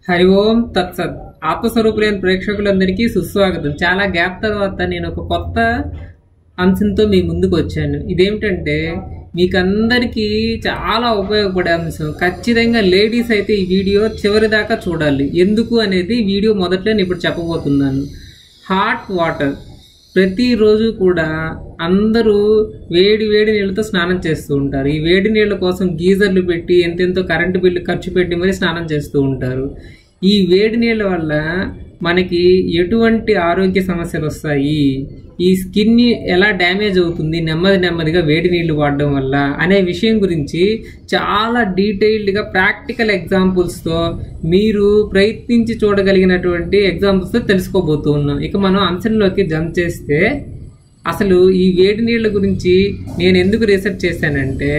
హరి ఓం తత్సత్ ఆత్మస్వరూపులైన ప్రేక్షకులందరికీ సుస్వాగతం చాలా గ్యాప్ తర్వాత నేను ఒక కొత్త అంశంతో మీ ముందుకు వచ్చాను ఇదేమిటంటే మీకందరికీ చాలా ఉపయోగపడే అంశం ఖచ్చితంగా లేడీస్ అయితే ఈ వీడియో చివరి దాకా చూడాలి ఎందుకు అనేది వీడియో మొదట్లో నేను ఇప్పుడు చెప్పబోతున్నాను హాట్ వాటర్ ప్రతిరోజు కూడా అందరూ వేడి వేడి నీళ్ళతో స్నానం చేస్తూ ఉంటారు ఈ వేడి నీళ్ళ కోసం గీజర్లు పెట్టి ఎంతెంతో కరెంటు బిల్లు ఖర్చు పెట్టి మరీ స్నానం చేస్తూ ఉంటారు ఈ వేడి నీళ్ళ వల్ల మనకి ఎటువంటి ఆరోగ్య సమస్యలు వస్తాయి ఈ స్కిన్ ఎలా డ్యామేజ్ అవుతుంది నెమ్మది నెమ్మదిగా వేడి నీళ్లు వాడడం వల్ల అనే విషయం గురించి చాలా డీటెయిల్డ్గా ప్రాక్టికల్ ఎగ్జాంపుల్స్తో మీరు ప్రయత్నించి చూడగలిగినటువంటి ఎగ్జాంపుల్స్తో తెలుసుకోబోతూ ఉన్నాం ఇక మనం అంశంలోకి జంప్ చేస్తే అసలు ఈ వేడి నీళ్ళ గురించి నేను ఎందుకు రీసెర్చ్ చేశానంటే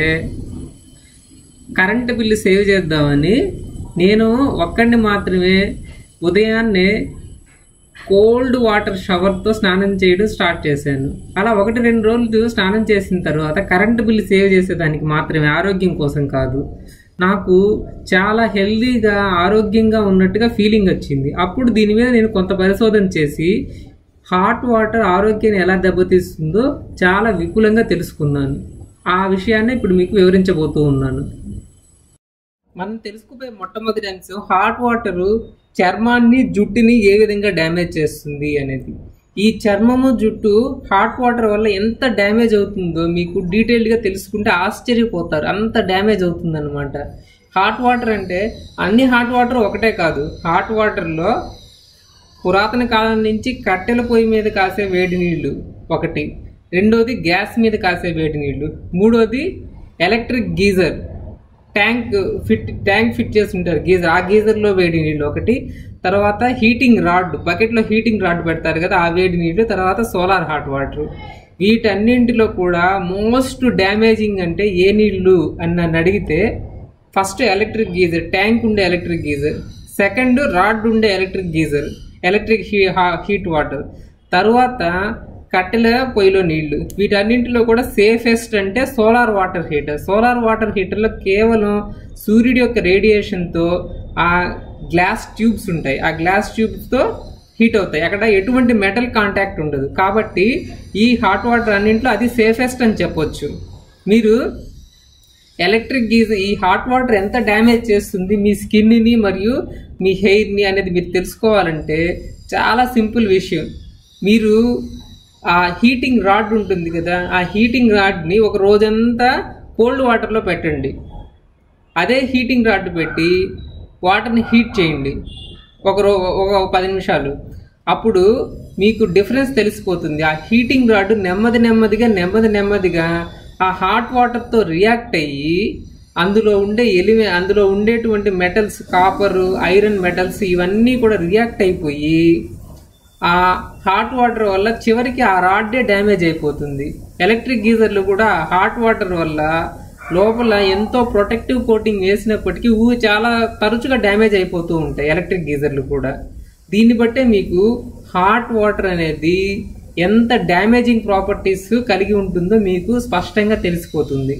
కరెంటు బిల్లు సేవ్ చేద్దామని నేను ఒక్కడిని మాత్రమే ఉదయాన్నే కోల్డ్ వాటర్ షవర్తో స్నానం చేయడం స్టార్ట్ చేశాను అలా ఒకటి రెండు రోజులు స్నానం చేసిన తర్వాత కరెంటు బిల్లు సేవ్ చేసేదానికి మాత్రమే ఆరోగ్యం కోసం కాదు నాకు చాలా హెల్దీగా ఆరోగ్యంగా ఉన్నట్టుగా ఫీలింగ్ వచ్చింది అప్పుడు దీని మీద నేను కొంత పరిశోధన చేసి హాట్ వాటర్ ఆరోగ్యాన్ని ఎలా దెబ్బతీస్తుందో చాలా విపులంగా తెలుసుకున్నాను ఆ విషయాన్ని ఇప్పుడు మీకు వివరించబోతూ ఉన్నాను మనం తెలుసుకుపోయే మొట్టమొదటి అంశం హాట్ వాటర్ చర్మాన్ని జుట్టుని ఏ విధంగా డ్యామేజ్ చేస్తుంది అనేది ఈ చర్మము జుట్టు హాట్ వాటర్ వల్ల ఎంత డ్యామేజ్ అవుతుందో మీకు డీటెయిల్డ్గా తెలుసుకుంటే ఆశ్చర్యపోతారు అంత డ్యామేజ్ అవుతుంది అనమాట హాట్ వాటర్ అంటే అన్ని హాట్ వాటర్ ఒకటే కాదు హాట్ వాటర్లో పురాతన కాలం నుంచి కట్టెల పొయ్యి మీద కాసే వేడి నీళ్లు ఒకటి రెండోది గ్యాస్ మీద కాసే వేడి నీళ్లు మూడోది electric geyser tank fit tank fit చేసి ఉంటారు గీజర్ ఆ గీజర్లో వేడి నీళ్ళు ఒకటి తర్వాత హీటింగ్ రాడ్ బకెట్లో హీటింగ్ రాడ్ పెడతారు కదా ఆ వేడి నీళ్ళు తర్వాత సోలార్ హాట్ వాటర్ వీటన్నింటిలో కూడా మోస్ట్ డ్యామేజింగ్ అంటే ఏ నీళ్ళు అని నన్ను అడిగితే ఫస్ట్ ఎలక్ట్రిక్ గీజర్ ట్యాంక్ ఉండే ఎలక్ట్రిక్ గీజర్ సెకండ్ రాడ్ ఉండే electric geyser electric he heat water తర్వాత కట్టెల పొయ్యిలో నీళ్లు వీటన్నింటిలో కూడా సేఫెస్ట్ అంటే solar water heater solar water హీటర్లో కేవలం సూర్యుడి యొక్క రేడియేషన్తో ఆ గ్లాస్ ట్యూబ్స్ ఉంటాయి ఆ గ్లాస్ ట్యూబ్స్తో హీట్ అవుతాయి అక్కడ ఎటువంటి మెటల్ కాంటాక్ట్ ఉండదు కాబట్టి ఈ హాట్ వాటర్ అన్నింటిలో అది సేఫెస్ట్ అని చెప్పొచ్చు మీరు ఎలక్ట్రిక్ గీజ్ ఈ హాట్ వాటర్ ఎంత డ్యామేజ్ చేస్తుంది మీ స్కిన్ని మరియు మీ హెయిర్ని అనేది మీరు తెలుసుకోవాలంటే చాలా సింపుల్ విషయం మీరు ఆ హీటింగ్ రాడ్ ఉంటుంది కదా ఆ హీటింగ్ రాడ్ని ఒక రోజంతా కోల్డ్ వాటర్లో పెట్టండి అదే హీటింగ్ రాడ్ పెట్టి వాటర్ని హీట్ చేయండి ఒక రో ఒక పది నిమిషాలు అప్పుడు మీకు డిఫరెన్స్ తెలిసిపోతుంది ఆ హీటింగ్ రాడ్ నెమ్మది నెమ్మదిగా నెమ్మది నెమ్మదిగా ఆ హాట్ వాటర్తో రియాక్ట్ అయ్యి అందులో ఉండే ఎలిమె అందులో ఉండేటువంటి మెటల్స్ కాపరు ఐరన్ మెటల్స్ ఇవన్నీ కూడా రియాక్ట్ అయిపోయి ఆ హాట్ వాటర్ వల్ల చివరికి ఆ రాడ్డే డ్యామేజ్ అయిపోతుంది ఎలక్ట్రిక్ గీజర్లు కూడా హాట్ వాటర్ వల్ల లోపల ఎంతో ప్రొటెక్టివ్ కోటింగ్ వేసినప్పటికీ ఊ చాలా తరచుగా డ్యామేజ్ అయిపోతూ ఉంటాయి ఎలక్ట్రిక్ గీజర్లు కూడా దీన్ని బట్టే మీకు హాట్ వాటర్ అనేది ఎంత డ్యామేజింగ్ ప్రాపర్టీస్ కలిగి ఉంటుందో మీకు స్పష్టంగా తెలిసిపోతుంది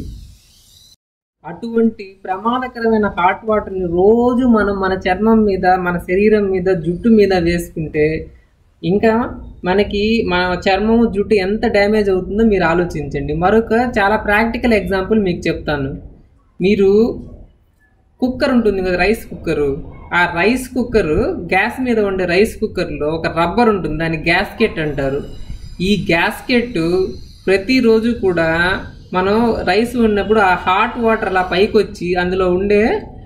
అటువంటి ప్రమాదకరమైన హాట్ వాటర్ని రోజు మనం మన చర్మం మీద మన శరీరం మీద జుట్టు మీద వేసుకుంటే ఇంకా మనకి మన చర్మము జుట్టు ఎంత డ్యామేజ్ అవుతుందో మీరు ఆలోచించండి మరొక చాలా ప్రాక్టికల్ ఎగ్జాంపుల్ మీకు చెప్తాను మీరు కుక్కర్ ఉంటుంది కదా రైస్ కుక్కరు ఆ రైస్ కుక్కర్ గ్యాస్ మీద ఉండే రైస్ కుక్కర్లో ఒక రబ్బర్ ఉంటుంది దాన్ని గ్యాస్కెట్ అంటారు ఈ గ్యాస్కెట్ ప్రతిరోజు కూడా మనం రైస్ ఉన్నప్పుడు ఆ హాట్ వాటర్ అలా పైకి వచ్చి అందులో ఉండే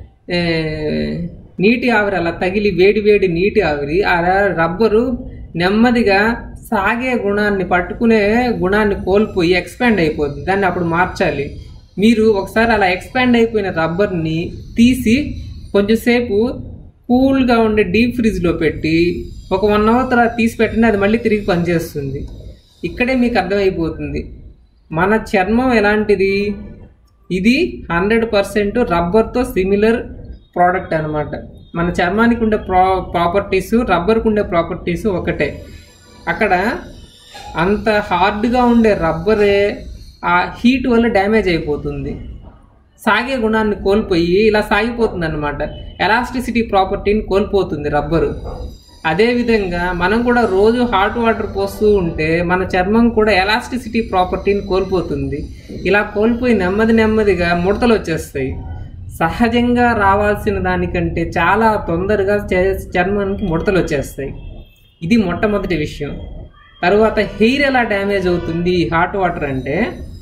నీటి ఆవిరి అలా తగిలి వేడి వేడి నీటి ఆవిరి ఆ రబ్బరు నెమ్మదిగా సాగే గుణాన్ని పట్టుకునే గుణాన్ని కోల్పోయి ఎక్స్పాండ్ అయిపోతుంది దాన్ని అప్పుడు మార్చాలి మీరు ఒకసారి అలా ఎక్స్పాండ్ అయిపోయిన రబ్బర్ని తీసి కొంచెంసేపు కూల్గా ఉండే డీప్ ఫ్రిడ్జ్లో పెట్టి ఒక వన్ అవర్ తర్వాత తీసి పెట్టండి అది మళ్ళీ తిరిగి పనిచేస్తుంది ఇక్కడే మీకు అర్థమైపోతుంది మన చర్మం ఎలాంటిది ఇది హండ్రెడ్ పర్సెంట్ రబ్బర్తో సిమిలర్ ప్రోడక్ట్ అనమాట మన చర్మానికి ఉండే ప్రా ప్రాపర్టీస్ రబ్బర్కి ఉండే ప్రాపర్టీస్ ఒకటే అక్కడ అంత హార్డ్గా ఉండే రబ్బరే ఆ హీట్ వల్ల డ్యామేజ్ అయిపోతుంది సాగే గుణాన్ని కోల్పోయి ఇలా సాగిపోతుంది అనమాట ఎలాస్టిసిటీ ప్రాపర్టీని కోల్పోతుంది రబ్బరు అదేవిధంగా మనం కూడా రోజు హాట్ వాటర్ పోస్తూ ఉంటే మన చర్మం కూడా ఎలాస్టిసిటీ ప్రాపర్టీని కోల్పోతుంది ఇలా కోల్పోయి నెమ్మది నెమ్మదిగా ముడతలు వచ్చేస్తాయి సహజంగా రావాల్సిన దానికంటే చాలా తొందరగా చే- చర్మానికి ముడతలు వచ్చేస్తాయి ఇది మొట్టమొదటి విషయం తర్వాత హెయిర్ ఎలా డ్యామేజ్ అవుతుంది ఈ హాట్ వాటర్ అంటే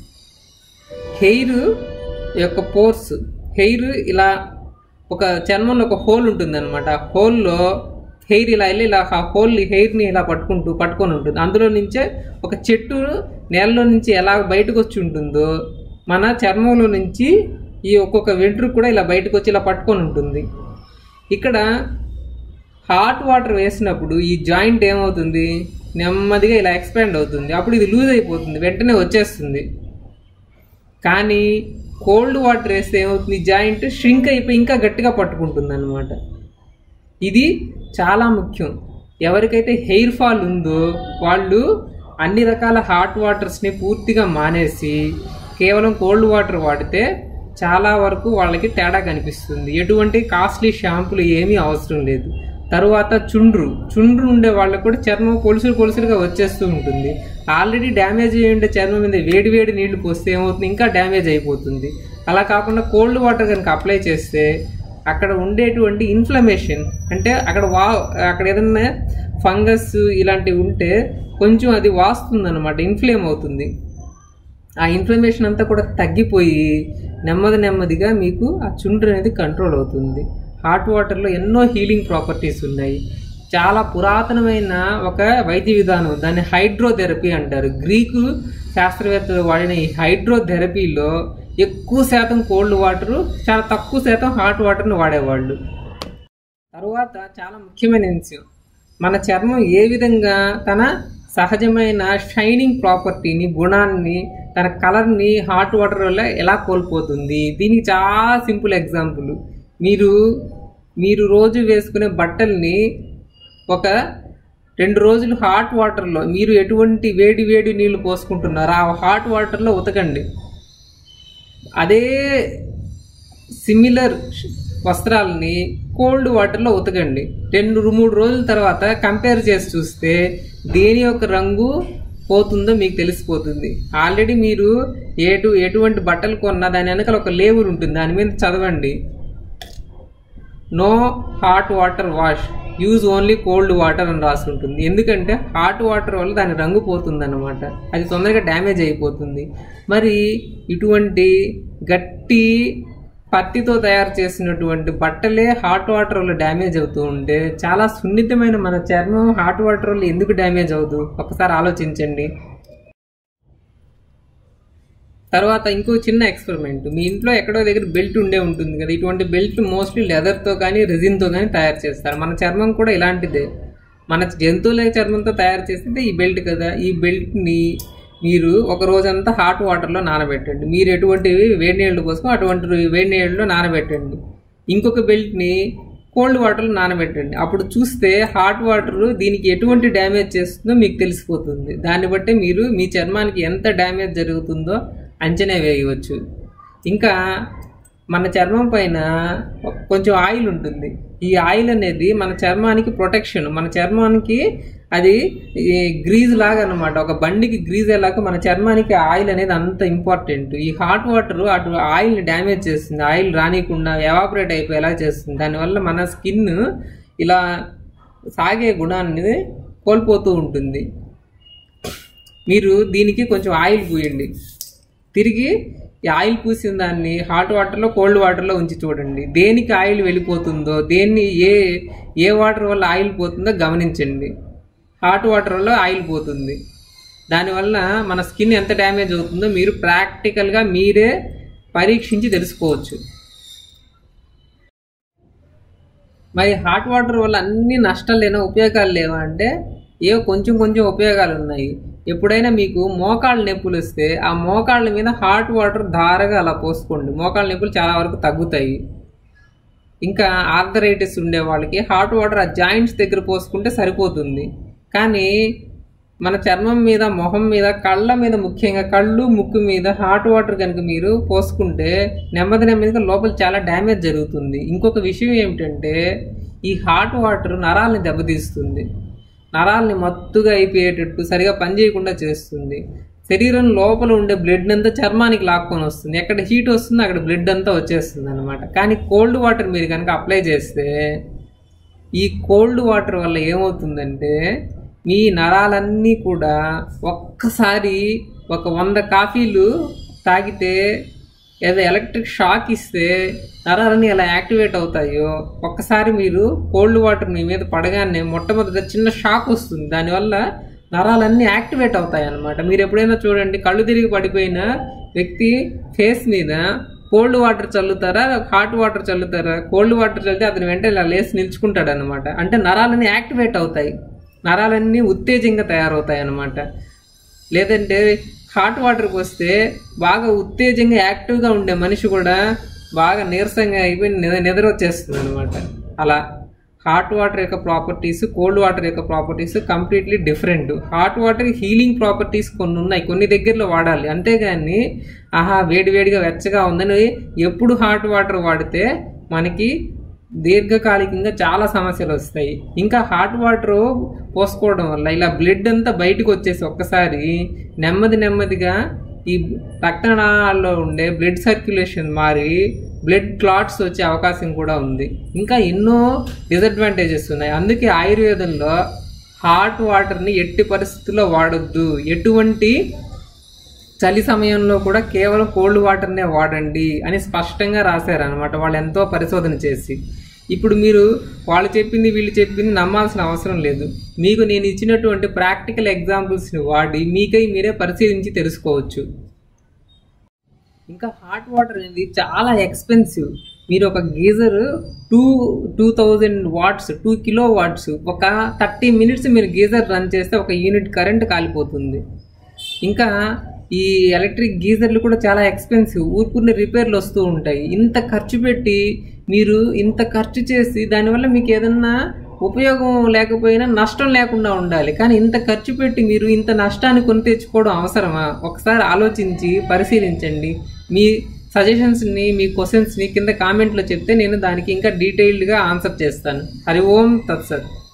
హెయిర్ యొక్క పోర్స్ హెయిర్ ఇలా ఒక చర్మంలో ఒక హోల్ ఉంటుంది అనమాట ఆ హోల్లో హెయిర్ ఇలా వెళ్ళి ఇలా ఆ హోల్ హెయిర్ని ఇలా పట్టుకుంటూ పట్టుకొని ఉంటుంది అందులో నుంచే ఒక చెట్టు నేలలో నుంచి ఎలా బయటకు వచ్చి ఉంటుందో మన చర్మంలో నుంచి ఈ ఒక్కొక్క వెంట్రుకు కూడా ఇలా బయటకు వచ్చి ఇలా పట్టుకొని ఉంటుంది ఇక్కడ హాట్ వాటర్ వేసినప్పుడు ఈ జాయింట్ ఏమవుతుంది నెమ్మదిగా ఇలా ఎక్స్పాండ్ అవుతుంది అప్పుడు ఇది లూజ్ అయిపోతుంది వెంటనే వచ్చేస్తుంది కానీ కోల్డ్ వాటర్ వేస్తే ఏమవుతుంది జాయింట్ షింక్ అయిపోయి ఇంకా గట్టిగా పట్టుకుంటుంది అనమాట ఇది చాలా ముఖ్యం ఎవరికైతే హెయిర్ ఫాల్ ఉందో వాళ్ళు అన్ని రకాల హాట్ వాటర్స్ని పూర్తిగా మానేసి కేవలం కోల్డ్ వాటర్ వాడితే చాలా వరకు వాళ్ళకి తేడా కనిపిస్తుంది ఎటువంటి కాస్ట్లీ షాంపులు ఏమీ అవసరం లేదు తరువాత చుండ్రు చుండ్రు ఉండే వాళ్ళకు కూడా చర్మం పొలుసులు పొలుసులుగా వచ్చేస్తూ ఉంటుంది ఆల్రెడీ డ్యామేజ్ అయ్యి ఉండే చర్మం మీద వేడి వేడి నీళ్లు పోస్తే ఏమవుతుంది ఇంకా డ్యామేజ్ అయిపోతుంది అలా కాకుండా కోల్డ్ వాటర్ కనుక అప్లై చేస్తే అక్కడ ఉండేటువంటి ఇన్ఫ్లమేషన్ అంటే అక్కడ వా అక్కడ ఏదన్నా ఫంగస్ ఇలాంటివి ఉంటే కొంచెం అది వాస్తుంది అనమాట ఇన్ఫ్లేమ్ అవుతుంది ఆ ఇన్ఫ్లమేషన్ అంతా కూడా తగ్గిపోయి నెమ్మది నెమ్మదిగా మీకు ఆ చుండ్రు అనేది కంట్రోల్ అవుతుంది హాట్ వాటర్లో ఎన్నో హీలింగ్ ప్రాపర్టీస్ ఉన్నాయి చాలా పురాతనమైన ఒక వైద్య విధానం దాన్ని హైడ్రోథెరపీ అంటారు గ్రీకు శాస్త్రవేత్తలు వాడిన ఈ హైడ్రోథెరపీలో ఎక్కువ శాతం కోల్డ్ వాటరు చాలా తక్కువ శాతం హాట్ వాటర్ని వాడేవాళ్ళు తరువాత చాలా ముఖ్యమైన విషయం మన చర్మం ఏ విధంగా తన సహజమైన షైనింగ్ ప్రాపర్టీని గుణాన్ని తన కలర్ని హాట్ వాటర్ వల్ల ఎలా కోల్పోతుంది దీనికి చాలా సింపుల్ ఎగ్జాంపుల్ మీరు మీరు రోజు వేసుకునే బట్టల్ని ఒక రెండు రోజులు హాట్ వాటర్లో మీరు ఎటువంటి వేడి వేడి నీళ్లు పోసుకుంటున్నారో ఆ హాట్ వాటర్లో ఉతకండి అదే సిమిలర్ వస్త్రాలని కోల్డ్ వాటర్లో ఉతకండి రెండు మూడు రోజుల తర్వాత కంపేర్ చేసి చూస్తే దేని యొక్క రంగు పోతుందో మీకు తెలిసిపోతుంది ఆల్రెడీ మీరు ఎటు ఎటువంటి బట్టలు కొన్నా దాని వెనకాల ఒక లేబుల్ ఉంటుంది దాని మీద చదవండి no hot water wash use only cold water అని రాసి ఉంటుంది ఎందుకంటే హాట్ వాటర్ వల్ల దాని రంగు పోతుంది అనమాట అది తొందరగా డ్యామేజ్ అయిపోతుంది మరి ఇటువంటి గట్టి పత్తితో తయారు చేసినటువంటి బట్టలే హాట్ వాటర్ వల్ల డ్యామేజ్ అవుతూ ఉంటే చాలా సున్నితమైన మన చర్మం హాట్ వాటర్ వల్ల ఎందుకు డ్యామేజ్ అవ్వదు ఒకసారి ఆలోచించండి తర్వాత ఇంకో చిన్న ఎక్స్పెరిమెంట్ మీ ఇంట్లో ఎక్కడో దగ్గర బెల్ట్ ఉండే ఉంటుంది కదా ఇటువంటి బెల్ట్ మోస్ట్లీ లెదర్తో కానీ రెజిన్తో కానీ తయారు చేస్తారు మన చర్మం కూడా ఇలాంటిదే మన జంతువుల చర్మంతో తయారు చేసేది ఈ బెల్ట్ కదా ఈ బెల్ట్ని మీరు ఒక రోజంతా హాట్ వాటర్లో నానబెట్టండి మీరు ఎటువంటివి వేడి నీళ్ళు కోసం అటువంటి వేడి నీళ్ళలో నానబెట్టండి ఇంకొక బెల్ట్ని కోల్డ్ వాటర్లో నానబెట్టండి అప్పుడు చూస్తే హాట్ వాటర్ దీనికి ఎటువంటి డ్యామేజ్ చేస్తుందో మీకు తెలిసిపోతుంది దాన్ని బట్టి మీరు మీ చర్మానికి ఎంత డ్యామేజ్ జరుగుతుందో అంచనా వేయవచ్చు ఇంకా మన చర్మం పైన కొంచెం ఆయిల్ ఉంటుంది ఈ ఆయిల్ అనేది మన చర్మానికి ప్రొటెక్షన్ మన చర్మానికి అది ఈ గ్రీజ్ లాగా అనమాట ఒక బండికి గ్రీజ్ ఎలాగో మన చర్మానికి ఆయిల్ అనేది అంత ఇంపార్టెంట్ ఈ హాట్ వాటర్ అటు ఆయిల్ని డ్యామేజ్ చేస్తుంది ఆయిల్ రానికుండా ఎవాపరేట్ అయిపోయేలా చేస్తుంది దానివల్ల మన స్కిన్ ఇలా సాగే గుణాన్ని కోల్పోతూ ఉంటుంది మీరు దీనికి కొంచెం ఆయిల్ పూయండి తిరిగి ఈ ఆయిల్ పూసిన దాన్ని హాట్ వాటర్లో కోల్డ్ వాటర్లో ఉంచి చూడండి దేనికి ఆయిల్ వెళ్ళిపోతుందో దేన్ని ఏ ఏ వాటర్ వల్ల ఆయిల్ పోతుందో గమనించండి హాట్ వాటర్ వల్ల ఆయిల్ పోతుంది దానివల్ల మన స్కిన్ ఎంత డ్యామేజ్ అవుతుందో మీరు ప్రాక్టికల్గా మీరే పరీక్షించి తెలుసుకోవచ్చు మరి హాట్ వాటర్ వల్ల అన్ని నష్టాలు లేనా ఉపయోగాలు లేవా అంటే ఏవో కొంచెం కొంచెం ఉపయోగాలు ఉన్నాయి ఎప్పుడైనా మీకు మోకాళ్ళ నొప్పులు వస్తే ఆ మోకాళ్ళ మీద హాట్ వాటర్ ధారగా అలా పోసుకోండి మోకాళ్ళ నొప్పులు చాలా వరకు తగ్గుతాయి ఇంకా ఆర్థరైటిస్ ఉండే వాళ్ళకి హాట్ వాటర్ ఆ జాయింట్స్ దగ్గర పోసుకుంటే సరిపోతుంది కానీ మన చర్మం మీద మొహం మీద కళ్ళ మీద ముఖ్యంగా కళ్ళు ముక్కు మీద హాట్ వాటర్ కనుక మీరు పోసుకుంటే నెమ్మది నెమ్మదిగా లోపల చాలా డ్యామేజ్ జరుగుతుంది ఇంకొక విషయం ఏమిటంటే ఈ హాట్ వాటర్ నరాల్ని దెబ్బతీస్తుంది నరాల్ని మత్తుగా అయిపోయేటట్టు సరిగా పనిచేయకుండా చేస్తుంది శరీరం లోపల ఉండే బ్లడ్ అంతా చర్మానికి లాక్కొని వస్తుంది ఎక్కడ హీట్ వస్తుందో అక్కడ బ్లడ్ అంతా వచ్చేస్తుంది అనమాట కానీ కోల్డ్ వాటర్ మీరు కనుక అప్లై చేస్తే ఈ కోల్డ్ వాటర్ వల్ల ఏమవుతుందంటే మీ నరాలన్నీ కూడా ఒక్కసారి ఒక వంద కాఫీలు తాగితే ఏదో ఎలక్ట్రిక్ షాక్ ఇస్తే నరాలన్నీ ఎలా యాక్టివేట్ అవుతాయో ఒక్కసారి మీరు కోల్డ్ వాటర్ మీ మీద పడగానే మొట్టమొదట చిన్న షాక్ వస్తుంది దానివల్ల నరాలన్నీ యాక్టివేట్ అవుతాయి అన్నమాట మీరు ఎప్పుడైనా చూడండి కళ్ళు తిరిగి పడిపోయిన వ్యక్తి ఫేస్ మీద కోల్డ్ వాటర్ చల్లుతారా హాట్ వాటర్ చల్లుతారా కోల్డ్ వాటర్ చల్లితే అతను వెంటనే ఇలా లేసి నిల్చుకుంటాడు అనమాట అంటే నరాలన్నీ యాక్టివేట్ అవుతాయి నరాలన్నీ ఉత్తేజంగా తయారవుతాయి అన్నమాట లేదంటే హాట్ వాటర్కి వస్తే బాగా ఉత్తేజంగా యాక్టివ్గా ఉండే మనిషి కూడా బాగా నీరసంగా అయిపోయి నిద నిద్ర వచ్చేస్తుంది అనమాట అలా హాట్ వాటర్ యొక్క ప్రాపర్టీస్ కోల్డ్ వాటర్ యొక్క properties completely different hot water healing properties కొన్ని ఉన్నాయి కొన్ని దగ్గరలో వాడాలి అంతేగాని ఆహా వేడి వేడిగా వెచ్చగా ఉందని ఎప్పుడు హాట్ వాటర్ వాడితే మనకి దీర్ఘకాలికంగా చాలా సమస్యలు వస్తాయి ఇంకా హాట్ వాటర్ పోసుకోవడం వల్ల ఇలా బ్లడ్ అంతా బయటకు వచ్చేసి ఒక్కసారి నెమ్మది నెమ్మదిగా ఈ రక్తనాళాల్లో ఉండే బ్లడ్ సర్క్యులేషన్ మారి బ్లడ్ క్లాట్స్ వచ్చే అవకాశం కూడా ఉంది ఇంకా ఎన్నో డిసడ్వాంటేజెస్ ఉన్నాయి అందుకే ఆయుర్వేదంలో హాట్ వాటర్ని ఎట్టి పరిస్థితుల్లో వాడొద్దు ఎటువంటి చలి సమయంలో కూడా కేవలం కోల్డ్ వాటర్నే వాడండి అని స్పష్టంగా రాశారనమాట వాళ్ళు ఎంతో పరిశోధన చేసి ఇప్పుడు మీరు వాళ్ళు చెప్పింది వీళ్ళు చెప్పింది నమ్మాల్సిన అవసరం లేదు మీకు నేను ఇచ్చినటువంటి ప్రాక్టికల్ ఎగ్జాంపుల్స్ని వాడి మీకై మీరే పరిశీలించి తెలుసుకోవచ్చు ఇంకా హాట్ వాటర్ అనేది చాలా ఎక్స్పెన్సివ్ మీరు ఒక geyser two two thousand watts two kilo watts ఒక థర్టీ మినిట్స్ మీరు గీజర్ రన్ చేస్తే ఒక యూనిట్ కరెంట్ కాలిపోతుంది ఇంకా ఈ ఎలక్ట్రిక్ గీజర్లు కూడా చాలా ఎక్స్పెన్సివ్ ఊరుకునే రిపేర్లు వస్తూ ఉంటాయి ఇంత ఖర్చు పెట్టి మీరు ఇంత ఖర్చు చేసి దానివల్ల మీకు ఏదన్నా ఉపయోగం లేకపోయినా నష్టం లేకుండా ఉండాలి కానీ ఇంత ఖర్చు పెట్టి మీరు ఇంత నష్టాన్ని కొని తెచ్చుకోవడం అవసరమా ఒకసారి ఆలోచించి పరిశీలించండి మీ సజెషన్స్ని మీ క్వశ్చన్స్ని కింద కామెంట్లో చెప్తే నేను దానికి ఇంకా డీటెయిల్డ్గా ఆన్సర్ చేస్తాను హరి ఓం తత్సత్